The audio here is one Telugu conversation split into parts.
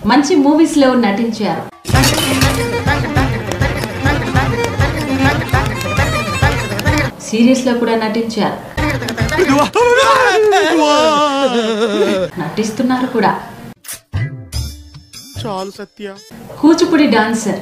మంచి మూవీస్ లో నటించారు సీరియల్స్ లో కూడా నటించారు నటిస్తున్నారు కూడా చాలు సత్య కూచిపూడి డాన్సర్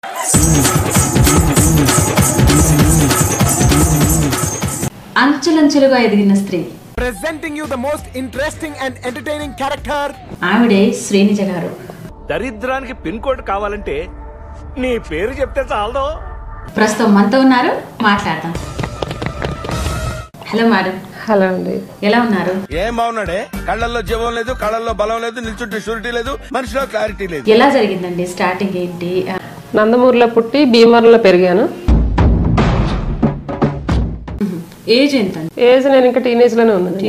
అంచెలంచెలుగా ఎదిగిన స్త్రీ presenting you the most interesting and entertaining character ఆవిడే శ్రేనిజ గారు దరిద్రానికి పిన్ కోడ్ కావాలంటే నీ పేరు చెప్తే చాలదో ప్రస్తుతం మనతో ఉన్నారు మాట్లాడదాం హలో మేడం హలో అండి ఎలా ఉన్నారు ఏం బాగున్నాడే కళ్ళల్లో జీవం లేదు కళ్ళల్లో బలం లేదు నిల్చుంటే షూరిటీ లేదు మనిషిలో క్లారిటీ లేదు ఎలా జరిగిందండి స్టార్టింగ్ ఏంటి ఆ, నందమూరులో పుట్టి భీమవరంలో పెరిగాను ఏజ్ ఎంత అండి? ఏజ్ నేను ఇంకా టీనేజ్లోనే ఉన్నాను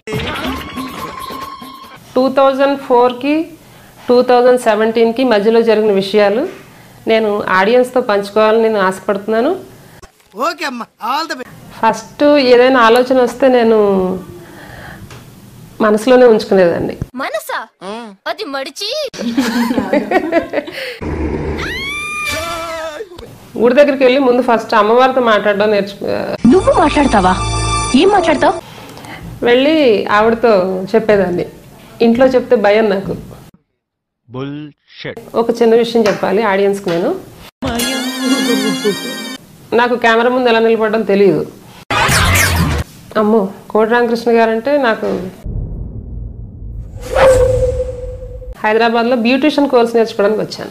టూ థౌజండ్ ఫోర్కి టూ థౌజండ్ సెవెంటీన్కి మధ్యలో జరిగిన విషయాలు నేను ఆడియన్స్తో పంచుకోవాలని నేను ఆశపడుతున్నాను ఫస్ట్ ఏదైనా ఆలోచన వస్తే నేను మనసులోనే ఉంచుకునేదండి మనసా అది మడిచి గుడి దగ్గరికి వెళ్ళి ముందు ఫస్ట్ అమ్మవారితో మాట్లాడడం నేర్చుకు నువ్వు మాట్లాడతావా ఏం మాట్లాడతావు వెళ్ళి ఆవిడతో చెప్పేదాన్ని ఇంట్లో చెప్తే భయం నాకు ఒక చిన్న విషయం చెప్పాలి ఆడియన్స్కి నేను నాకు కెమెరా ముందు ఎలా నిలబడడం తెలియదు అమ్మో కోటి రామకృష్ణ గారు అంటే నాకు హైదరాబాద్లో బ్యూటిషియన్ కోర్స్ నేర్చుకోవడానికి వచ్చాను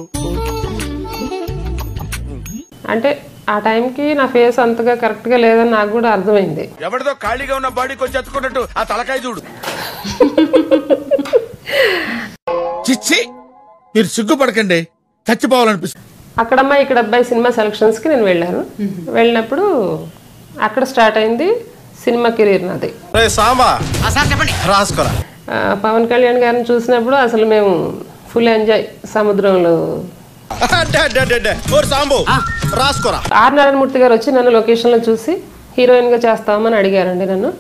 అంటే ఆ టైంకి నా ఫేస్ అంతగా కరెక్ట్గా లేదని నాకు కూడా అర్థమైంది ఎవరిదో ఖాళీగా ఉన్న బాడీకి వచ్చి ఎత్తుకున్నట్టు ఆ తలకాయ చూడు చిచ్చి మీరు సిగ్గుపడకండి చచ్చిపోవాలనిపిస్తుంది అక్కడమ్మా ఇక్కడ అబ్బాయి సినిమా సెలక్షన్స్కి నేను వెళ్ళాను వెళ్ళినప్పుడు అక్కడ స్టార్ట్ అయింది సినిమా కెరీర్ నాది సాంబా రాసుకోరా ఆ, పవన్ కళ్యాణ్ గారిని చూసినప్పుడు అసలు మేము ఫుల్ ఎంజాయ్ సముద్రంలో సాంబు రాసుకోరా ఆర్ నారాయణమూర్తి గారు వచ్చి నన్ను లొకేషన్లో చూసి హీరోయిన్గా చేస్తామని అడిగారండి నన్ను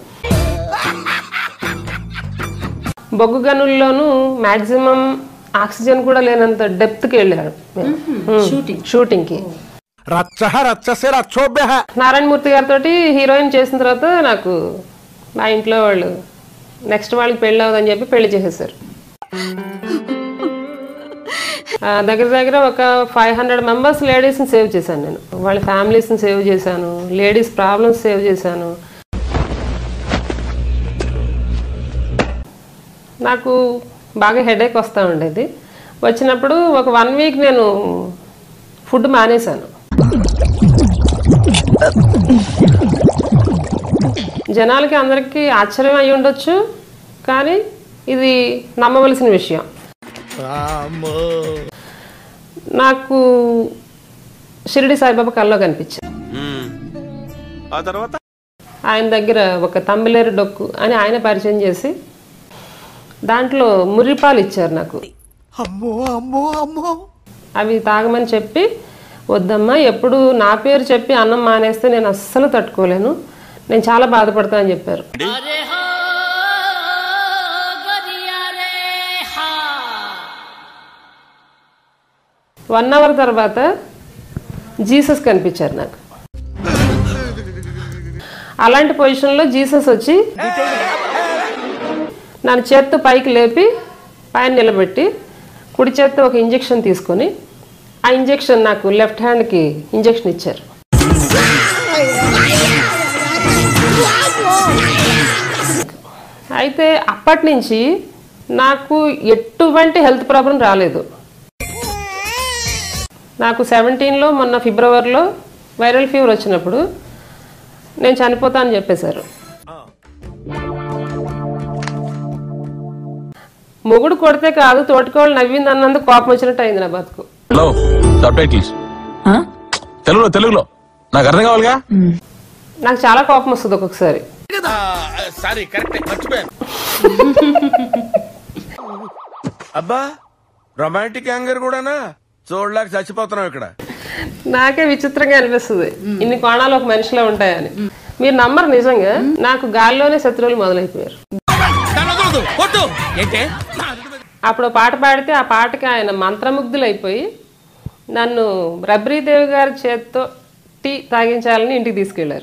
బొగ్గు గనుల్లోనూ మ్యాక్సిమం ఆక్సిజన్ కూడా లేనంత డెప్త్కి వెళ్ళారు మేము. షూటింగ్ షూటింగ్కి రచ్చ రచ్చసే రచ్చోభ్య నారాయణమూర్తి గారితో హీరోయిన్ చేసిన తర్వాత నాకు మా ఇంట్లో వాళ్ళు నెక్స్ట్ వాళ్ళకి పెళ్ళి అవ్వదని చెప్పి పెళ్లి చేసేసారు ఆ, దగ్గర దగ్గర ఒక ఫైవ్ హండ్రెడ్ మెంబర్స్ లేడీస్ని సేవ్ చేశాను నేను వాళ్ళ ఫ్యామిలీస్ని సేవ్ చేశాను లేడీస్ ప్రాబ్లమ్స్ సేవ్ చేశాను నాకు బాగా హెడేక్ వస్తూ ఉండేది వచ్చినప్పుడు ఒక వన్ వీక్ నేను ఫుడ్ మానేశాను జనాలకి అందరికీ ఆశ్చర్యం అయి ఉండొచ్చు కానీ ఇది నమ్మవలసిన విషయం నాకు షిరిడి సాయిబాబా కల్లో కనిపించింది ఆ తర్వాత ఆయన దగ్గర ఒక తంబిలేరు డొక్కు అని ఆయన పరిచయం చేసి దాంట్లో ముర్రిపాలు ఇచ్చారు నాకు అమ్మో అమ్మో అమ్మో అవి తాగమని చెప్పి వద్దమ్మా ఎప్పుడు నా పేరు చెప్పి అన్నం మానేస్తే నేను అస్సలు తట్టుకోలేను నేను చాలా బాధపడతా అని చెప్పారు వన్ అవర్ తర్వాత జీసస్ కనిపించారు నాకు అలాంటి పొజిషన్లో జీసస్ వచ్చి నన్ను చేత్తో పైకి లేపి పైన నిలబెట్టి కుడి చేత్తో ఒక ఇంజెక్షన్ తీసుకొని ఆ ఇంజెక్షన్ నాకు లెఫ్ట్ హ్యాండ్కి ఇంజెక్షన్ ఇచ్చారు అయితే అప్పటి నుంచి నాకు ఎటువంటి హెల్త్ ప్రాబ్లం రాలేదు నాకు సెవెంటీన్లో మొన్న ఫిబ్రవరిలో వైరల్ ఫీవర్ వచ్చినప్పుడు నేను చనిపోతా అని చెప్పేశారు మొగుడు కొడితే కాదు తోటికోళ్ళు నవ్వింది అన్నందుకు కోపం వచ్చినట్టు అయింది నా బతుకు హలో సబ్ టైటిల్స్ తెలుగులో తెలుగులో నాకు అర్థం కావాలిగా నాకు చాలా కోపం వస్తుంది ఒక్కొక్కసారి సారీ కరెక్ట్ మర్చిపోయాను అబ్బా రొమాంటిక్ యాంగర్ కూడానా చూడలేక చచ్చిపోతున్నాం ఇక్కడ నాకే విచిత్రంగా అనిపిస్తుంది ఇన్ని కోణాలు ఒక మనిషిలో ఉంటాయని మీరు నమ్మరు నిజంగా నాకు గాల్లోనే శత్రువులు మొదలైపోయారు అప్పుడు ఓ పాట పాడితే ఆ పాటకి ఆయన మంత్రముగ్ధులైపోయి నన్ను రబ్రీదేవి గారి చేత్తో టీ తాగించాలని ఇంటికి తీసుకెళ్లారు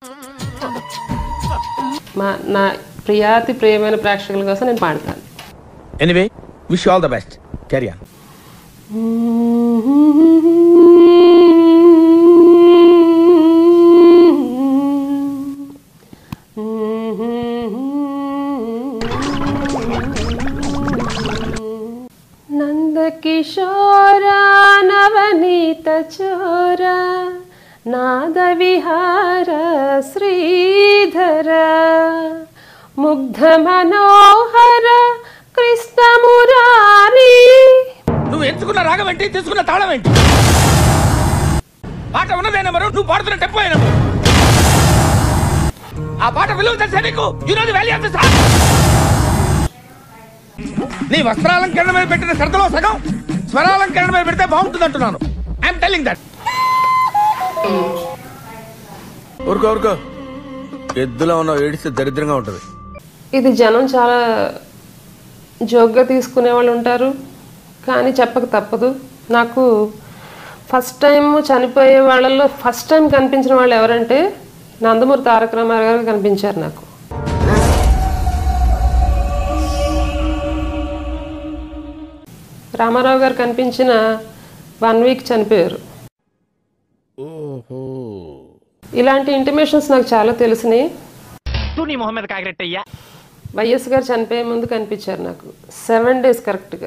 మా నా ప్రియాతి ప్రియమైన ప్రేక్షకుల కోసం నేను పాడతాను anyway wish all the best career నందకిశోరా నవనీత చోర నాద విహార శ్రీధర ముగ్ధ మనోహర కృష్ణ మురారి నువ్వు ఎంచుకున్న రాగం ఏంటి తీసుకున్న తాళం ఏంటి పాట ఉన్నదే నెంబరు నువ్వు పాడుతున్న టెంపో నెంబరు ఆ పాట విలువ తెలిసే నీకు you know the value of the song నీ వస్త్రాలంకరణ మీద పెట్టిన శ్రద్ధలో సగం స్వరాలంకరణ మీద పెడితే బాగుంటుంది అంటున్నాను ఐఎమ్ టెల్లింగ్ దట్ ఊరుకో ఊరుకో ఎద్దులో ఉన్న ఏడిస్తే దరిద్రంగా ఉంటది ఇది జనం చాలా జోక్గా తీసుకునే వాళ్ళు ఉంటారు కానీ చెప్పక తప్పదు నాకు ఫస్ట్ టైం చనిపోయే వాళ్ళల్లో ఫస్ట్ టైం కనిపించిన వాళ్ళు ఎవరంటే నందమూరి తారక రామారావు గారు కనిపించారు నాకు రామారావు గారు కనిపించిన వన్ వీక్ చనిపోయారు ఇలాంటి ఇంటిమేషన్స్ నాకు చాలా తెలిసినాయి నీ మొహం మీద కాకిరెట్టయ్యా వైఎస్ గారు చనిపోయే ముందు కనిపించారు నాకు సెవెన్ డేస్ కరెక్ట్గా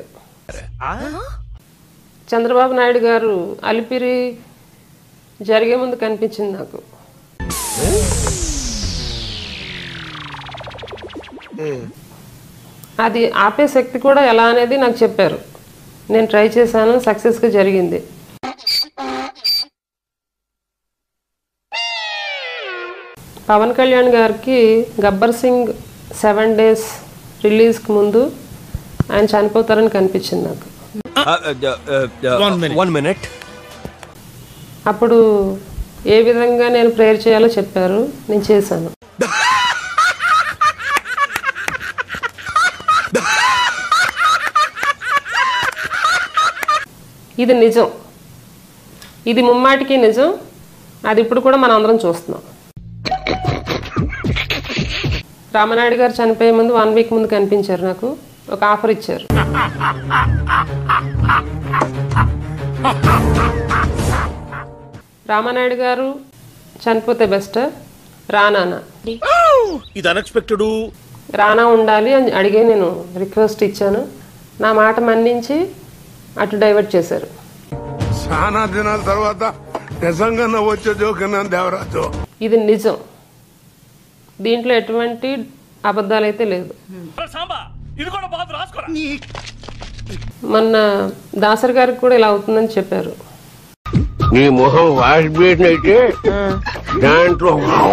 చంద్రబాబు నాయుడు గారు అలిపిరి జరిగే ముందు కనిపించింది నాకు అది ఆపే శక్తి కూడా ఎలా అనేది నాకు చెప్పారు నేను ట్రై చేశాను సక్సెస్గా జరిగింది పవన్ కళ్యాణ్ గారికి గబ్బర్ సింగ్ సెవెన్ డేస్ రిలీజ్కి ముందు ఆయన చనిపోతారని కనిపించింది నాకు వన్ మినిట్ అప్పుడు ఏ విధంగా నేను ప్రేయర్ చేయాలో చెప్పారు నేను చేశాను ఇది నిజం ఇది ముమ్మాటికి నిజం అది ఇప్పుడు కూడా మనం అందరం చూస్తున్నాం రామనాయుడు గారు చనిపోయే ముందు వన్ వీక్ ముందు కనిపించారు నాకు ఒక ఆఫర్ ఇచ్చారు రామానాయుడు గారు చనిపోతే బెస్ట్ రానానా ఇది అన్ఎక్స్పెక్టెడ్ రానా ఉండాలి అని అడిగే నేను రిక్వెస్ట్ ఇచ్చాను నా మాట మన్నించి అటు డైవర్ట్ చేశారు చాలా దినాల తర్వాత నిజంగా నవ్వొచ్చే జోకన్నా దేవరాజు ఇది నిజం దీంట్లో ఎటువంటి అబద్ధాలు అయితే లేదు ఇది కూడా బాధ రాసుకోరా మొన్న దాసరి గారికి కూడా ఇలా అవుతుందని చెప్పారు నీ మొహం వాష్ బేసిన్ అయితే దాంట్లో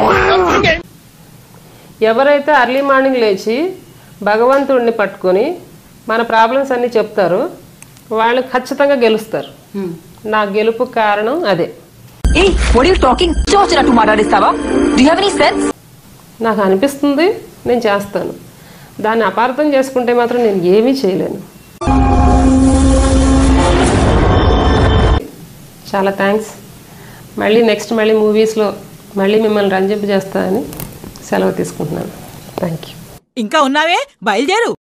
ఎవరైతే అర్లీ మార్నింగ్ లేచి భగవంతుడిని పట్టుకొని మన ప్రాబ్లమ్స్ అన్నీ చెప్తారో వాళ్ళు ఖచ్చితంగా గెలుస్తారు నా గెలుపు కారణం అదే ఏ వాట్ యు టాకింగ్ చోచినట్టు మాట్లాడిస్తావా డు హావ్ ఎనీ సెన్స్ నాకు అనిపిస్తుంది నేను చేస్తాను దాన్ని అపార్థం చేసుకుంటే మాత్రం నేను ఏమీ చేయలేను చాలా థ్యాంక్స్ మళ్ళీ నెక్స్ట్ మళ్ళీ మూవీస్లో మళ్ళీ మిమ్మల్ని రంజింప చేస్తానని సెలవు తీసుకుంటున్నాను థ్యాంక్ యూ ఇంకా ఉన్నావే బయలుదేరు